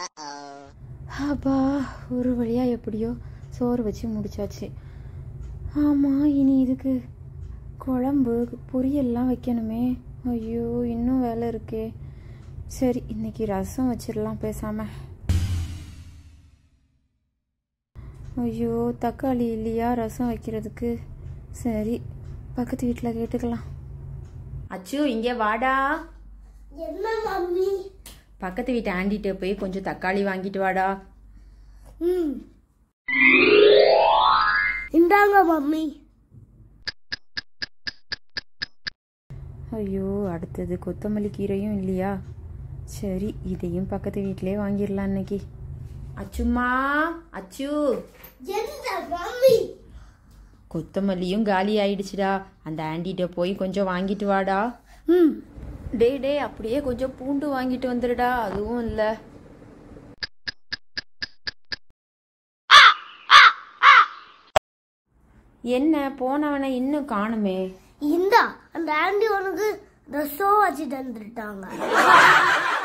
அப்பா ஒரு வழியா எப்படியோ சோறு வச்சு முடிச்சாச்சு ஆமா இனி இதுக்கு குழம்பு பொரியல்லாம் வைக்கணுமே ஐயோ இன்னும் வேலை இருக்கே சரி இன்னைக்கு ரசம் வச்சிடலாம் பேசாம ஐயோ தக்காளி இல்லையா ரசம் வைக்கிறதுக்கு சரி பக்கத்து வீட்டில் கேட்டுக்கலாம் அச்சு இங்கே வாடா என்ன மம்மி பக்கத்து வீட்டு ஆண்டிகிட்ட போய் கொஞ்சம் தக்காளி வாங்கிட்டு வாடா ம் இந்தாங்க மம்மி ஐயோ அடுத்தது கொத்தமல்லி கீரையும் இல்லையா சரி இதையும் பக்கத்து வீட்டிலே வாங்கிடலாம் இன்னைக்கு அச்சும்மா அச்சு என்ன மம்மி கொத்தமல்லியும் காலி ஆயிடுச்சுடா அந்த ஆண்டிகிட்ட போய் கொஞ்சம் வாங்கிட்டு வாடா ம் டேய் டேய் அப்படியே கொஞ்சம் பூண்டு வாங்கிட்டு வந்துடுடா அதுவும் இல்லை என்ன போனவனை இன்னும் காணுமே இந்தா அந்த ஆண்டி உனக்கு ரசம் வச்சு தந்துட்டாங்க